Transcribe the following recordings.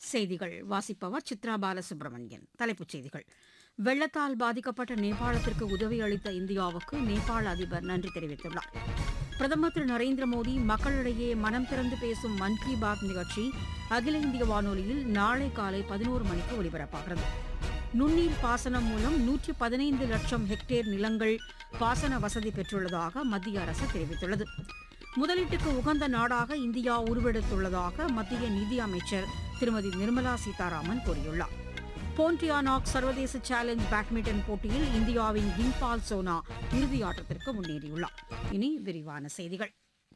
செய்திகள் வாசிப்பவர் சித்ரா பாலசுப்ரமணியன் தலைப்புச் செய்திகள் வெள்ளத்தால் பாதிக்கப்பட்ட நேபாளத்திற்கு உதவி அளித்த இந்தியாவுக்கு நேபாள அதிபர் நன்றி தெரிவித்துள்ளார் பிரதமர் திரு நரேந்திர மோடி மக்களிடையே மனம் திறந்து பேசும் மன் கி பாத் நிகழ்ச்சி அகில இந்திய வானொலியில் நாளை காலை பதினோரு மணிக்கு ஒலிபரப்பாகிறது நுண்ணீர் பாசனம் மூலம் நூற்றி பதினைந்து லட்சம் ஹெக்டேர் நிலங்கள் பாசன வசதி பெற்றுள்ளதாக மத்திய அரசு தெரிவித்துள்ளது முதலீட்டுக்கு உகந்த நாடாக இந்தியா உருவெடுத்துள்ளதாக மத்திய நிதி அமைச்சர் திருமதி நிர்மலா சீதாராமன் கூறியுள்ளார் போன்டியானாக் சர்வதேச சேலஞ்ச் பேட்மிண்டன் போட்டியில் இந்தியாவின் கிங்பால் சோனா இறுதி ஆட்டத்திற்கு முன்னேறியுள்ளார் இனி விரிவான செய்திகள்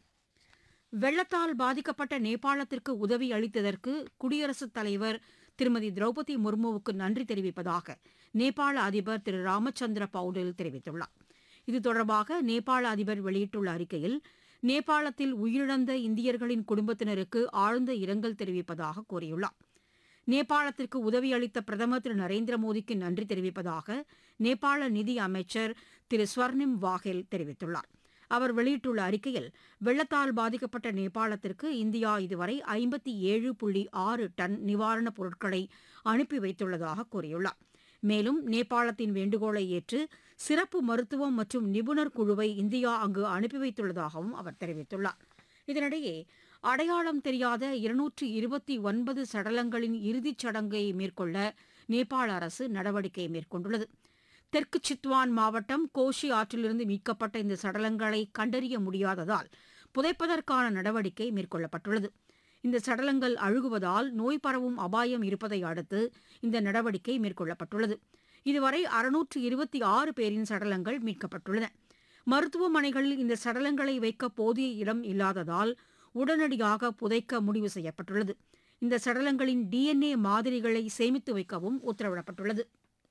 வெள்ளத்தால் பாதிக்கப்பட்ட நேபாளத்திற்கு உதவி அளித்ததற்கு குடியரசுத் தலைவர் திருமதி திரௌபதி முர்முவுக்கு நன்றி தெரிவிப்பதாக நேபாள அதிபர் திரு ராமச்சந்திர பவுடில் தெரிவித்துள்ளார் இது தொடர்பாக நேபாள அதிபர் வெளியிட்டுள்ள அறிக்கையில் நேபாளத்தில் உயிரிழந்த இந்தியர்களின் குடும்பத்தினருக்கு ஆழ்ந்த இரங்கல் தெரிவிப்பதாக கூறியுள்ளார் நேபாளத்திற்கு உதவி அளித்த பிரதமர் திரு நரேந்திர மோடிக்கு நன்றி தெரிவிப்பதாக நேபாள நிதி அமைச்சர் திரு ஸ்வர்ணிம் வாஹெல் தெரிவித்துள்ளார் அவர் வெளியிட்டுள்ள அறிக்கையில் வெள்ளத்தால் பாதிக்கப்பட்ட நேபாளத்திற்கு இந்தியா இதுவரை ஐம்பத்தி ஏழு புள்ளி ஆறு டன் நிவாரணப் பொருட்களை அனுப்பி வைத்துள்ளதாக கூறியுள்ளார் மேலும் நேபாளத்தின் வேண்டுகோளை ஏற்று சிறப்பு மருத்துவம் மற்றும் நிபுணர் குழுவை இந்தியா அங்கு அனுப்பி வைத்துள்ளதாகவும் அவர் தெரிவித்துள்ளார் இதனிடையே அடையாளம் தெரியாத இருநூற்று இருபத்தி ஒன்பது சடலங்களின் இறுதிச் சடங்கை மேற்கொள்ள நேபாள அரசு நடவடிக்கை மேற்கொண்டுள்ளது தெற்கு சித்வான் மாவட்டம் கோஷி ஆற்றிலிருந்து மீட்கப்பட்ட இந்த சடலங்களை கண்டறிய முடியாததால் புதைப்பதற்கான நடவடிக்கை மேற்கொள்ளப்பட்டுள்ளது இந்த சடலங்கள் அழுகுவதால் நோய் பரவும் அபாயம் இருப்பதை அடுத்து இந்த நடவடிக்கை மேற்கொள்ளப்பட்டுள்ளது இதுவரை அறுநூற்று இருபத்தி ஆறு பேரின் சடலங்கள் மீட்கப்பட்டுள்ளன மருத்துவமனைகளில் இந்த சடலங்களை வைக்க போதிய இடம் இல்லாததால் உடனடியாக புதைக்க முடிவு செய்யப்பட்டுள்ளது இந்த சடலங்களின் டிஎன்ஏ மாதிரிகளை சேமித்து வைக்கவும் உத்தரவிடப்பட்டுள்ளது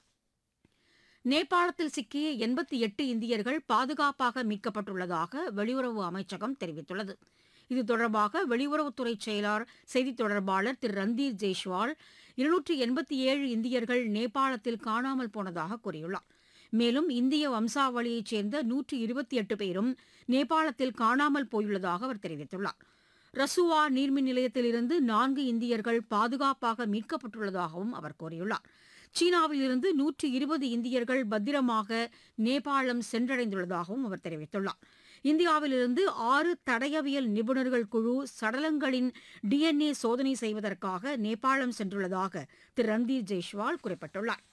நேபாளத்தில் சிக்கிய எண்பத்தி எட்டு இந்தியர்கள் பாதுகாப்பாக மீட்கப்பட்டுள்ளதாக வெளியுறவு அமைச்சகம் தெரிவித்துள்ளது இது தொடர்பாக வெளியுறவுத்துறை செயலாளர் செய்தித் தொடர்பாளர் திரு ரந்தீர் ஜெய்ஷ்வால் இருநூற்றி எண்பத்தி ஏழு இந்தியர்கள் நேபாளத்தில் காணாமல் போனதாக கூறியுள்ளார் மேலும் இந்திய வம்சாவளியைச் சேர்ந்த நூற்றி இருபத்தி எட்டு பேரும் நேபாளத்தில் காணாமல் போயுள்ளதாக அவர் தெரிவித்துள்ளார் ரசுவா நீர்மின் நிலையத்திலிருந்து நான்கு இந்தியர்கள் பாதுகாப்பாக மீட்கப்பட்டுள்ளதாகவும் அவர் கூறியுள்ளார் சீனாவிலிருந்து நூற்றி இருபது இந்தியர்கள் பத்திரமாக நேபாளம் சென்றடைந்துள்ளதாகவும் அவர் தெரிவித்துள்ளார் இந்தியாவிலிருந்து ஆறு தடயவியல் நிபுணர்கள் குழு சடலங்களின் டிஎன்ஏ சோதனை செய்வதற்காக நேபாளம் சென்றுள்ளதாக திரு ரந்தீர் ஜெய்ஷ்வால் குறிப்பிட்டுள்ளார்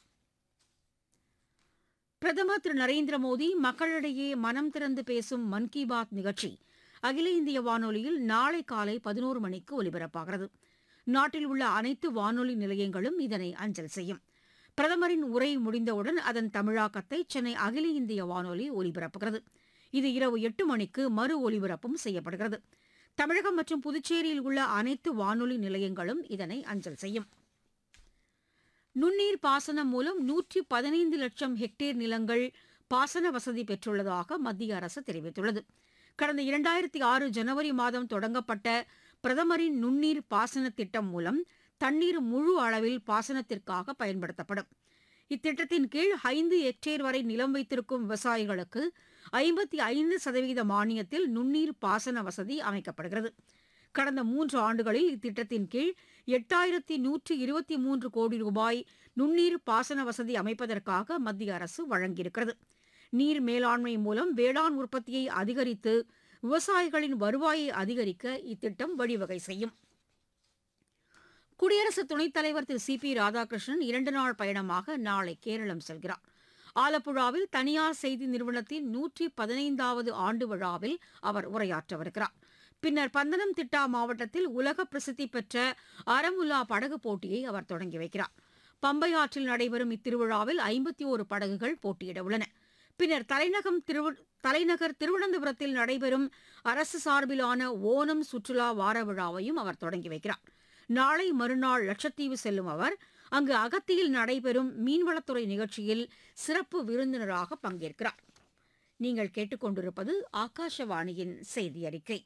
பிரதமர் திரு நரேந்திர மோடி மக்களிடையே மனம் திறந்து பேசும் மன் கி பாத் நிகழ்ச்சி அகில இந்திய வானொலியில் நாளை காலை பதினோரு மணிக்கு ஒலிபரப்பாகிறது நாட்டில் உள்ள அனைத்து வானொலி நிலையங்களும் இதனை அஞ்சல் செய்யும் பிரதமரின் உரை முடிந்தவுடன் அதன் தமிழாக்கத்தை சென்னை அகில இந்திய வானொலி ஒலிபரப்புகிறது இது இரவு எட்டு மணிக்கு மறு ஒலிபரப்பும் செய்யப்படுகிறது தமிழகம் மற்றும் புதுச்சேரியில் உள்ள அனைத்து வானொலி நிலையங்களும் இதனை அஞ்சல் செய்யும் நுண்ணீர் பாசனம் மூலம் நூற்றி பதினைந்து லட்சம் ஹெக்டேர் நிலங்கள் பாசன வசதி பெற்றுள்ளதாக மத்திய அரசு தெரிவித்துள்ளது கடந்த இரண்டாயிரத்தி ஆறு ஜனவரி மாதம் தொடங்கப்பட்ட பிரதமரின் நுண்ணீர் பாசன திட்டம் மூலம் தண்ணீர் முழு அளவில் பாசனத்திற்காக பயன்படுத்தப்படும் இத்திட்டத்தின் கீழ் ஐந்து ஹெக்டேர் வரை நிலம் வைத்திருக்கும் விவசாயிகளுக்கு ஐம்பத்தி ஐந்து சதவீத மானியத்தில் நுண்ணீர் பாசன வசதி அமைக்கப்படுகிறது கடந்த மூன்று ஆண்டுகளில் இத்திட்டத்தின் கீழ் எட்டாயிரத்தி நூற்றி இருபத்தி மூன்று கோடி ரூபாய் நுண்ணீர் பாசன வசதி அமைப்பதற்காக மத்திய அரசு வழங்கியிருக்கிறது நீர் மேலாண்மை மூலம் வேளாண் உற்பத்தியை அதிகரித்து விவசாயிகளின் வருவாயை அதிகரிக்க இத்திட்டம் வழிவகை செய்யும் குடியரசு துணைத் தலைவர் திரு சி பி ராதாகிருஷ்ணன் இரண்டு நாள் பயணமாக நாளை கேரளம் செல்கிறார் ஆலப்புழாவில் தனியார் செய்தி நிறுவனத்தின் நூற்றி பதினைந்தாவது ஆண்டு விழாவில் அவர் உரையாற்றவிருக்கிறார் பின்னர் பந்தனம் திட்டா மாவட்டத்தில் உலக பிரசித்தி பெற்ற அரமுல்லா படகு போட்டியை அவர் தொடங்கி வைக்கிறார் பம்பை ஆற்றில் நடைபெறும் இத்திருவிழாவில் ஐம்பத்தி ஓரு படகுகள் போட்டியிட உள்ளன பின்னர் தலைநகம் திரு தலைநகர் திருவனந்தபுரத்தில் நடைபெறும் அரசு சார்பிலான ஓணம் சுற்றுலா வார விழாவையும் அவர் தொடங்கி வைக்கிறார் நாளை மறுநாள் லட்சத்தீவு செல்லும் அவர் அங்கு அகத்தியில் நடைபெறும் மீன்வளத்துறை நிகழ்ச்சியில் சிறப்பு விருந்தினராக பங்கேற்கிறார் நீங்கள் கேட்டுக்கொண்டிருப்பது ஆகாஷவாணியின் செய்தி அறிக்கை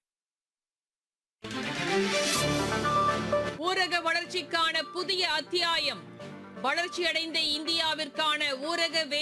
ஊரக வளர்ச்சிக்கான புதிய அத்தியாயம் வளர்ச்சியடைந்த இந்தியாவிற்கான ஊரக